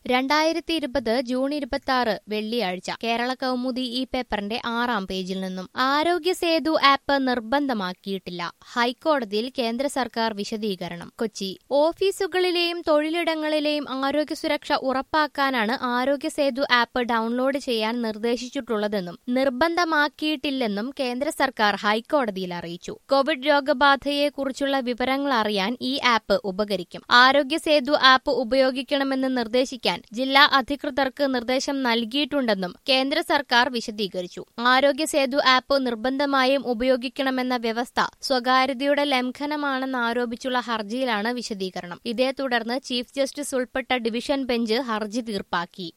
രണ്ടായിരത്തി ഇരുപത് ജൂൺ ഇരുപത്തി ആറ് വെള്ളിയാഴ്ച കേരള കൗമുദി ഈ പേപ്പറിന്റെ ആറാം പേജിൽ നിന്നും ആരോഗ്യ സേതു ആപ്പ് നിർബന്ധമാക്കിയിട്ടില്ല ഹൈക്കോടതിയിൽ കേന്ദ്ര സർക്കാർ വിശദീകരണം കൊച്ചി ഓഫീസുകളിലെയും തൊഴിലിടങ്ങളിലെയും ആരോഗ്യ സുരക്ഷ ഉറപ്പാക്കാനാണ് ആരോഗ്യ സേതു ആപ്പ് ഡൗൺലോഡ് ചെയ്യാൻ നിർദ്ദേശിച്ചിട്ടുള്ളതെന്നും നിർബന്ധമാക്കിയിട്ടില്ലെന്നും കേന്ദ്ര സർക്കാർ ഹൈക്കോടതിയിൽ അറിയിച്ചു കോവിഡ് രോഗബാധയെക്കുറിച്ചുള്ള വിവരങ്ങൾ അറിയാൻ ഈ ആപ്പ് ഉപകരിക്കും ആരോഗ്യ സേതു ആപ്പ് ഉപയോഗിക്കണമെന്ന് നിർദ്ദേശിക്കാൻ ജില്ലാ അധികൃതർക്ക് നിർദ്ദേശം നൽകിയിട്ടുണ്ടെന്നും കേന്ദ്ര സർക്കാർ വിശദീകരിച്ചു ആരോഗ്യ സേതു ആപ്പ് നിർബന്ധമായും ഉപയോഗിക്കണമെന്ന വ്യവസ്ഥ സ്വകാര്യതയുടെ ലംഘനമാണെന്ന് ആരോപിച്ചുള്ള ഹർജിയിലാണ് വിശദീകരണം ഇതേ തുടർന്ന് ചീഫ് ജസ്റ്റിസ് ഉൾപ്പെട്ട ഡിവിഷൻ ബെഞ്ച് ഹർജി തീർപ്പാക്കി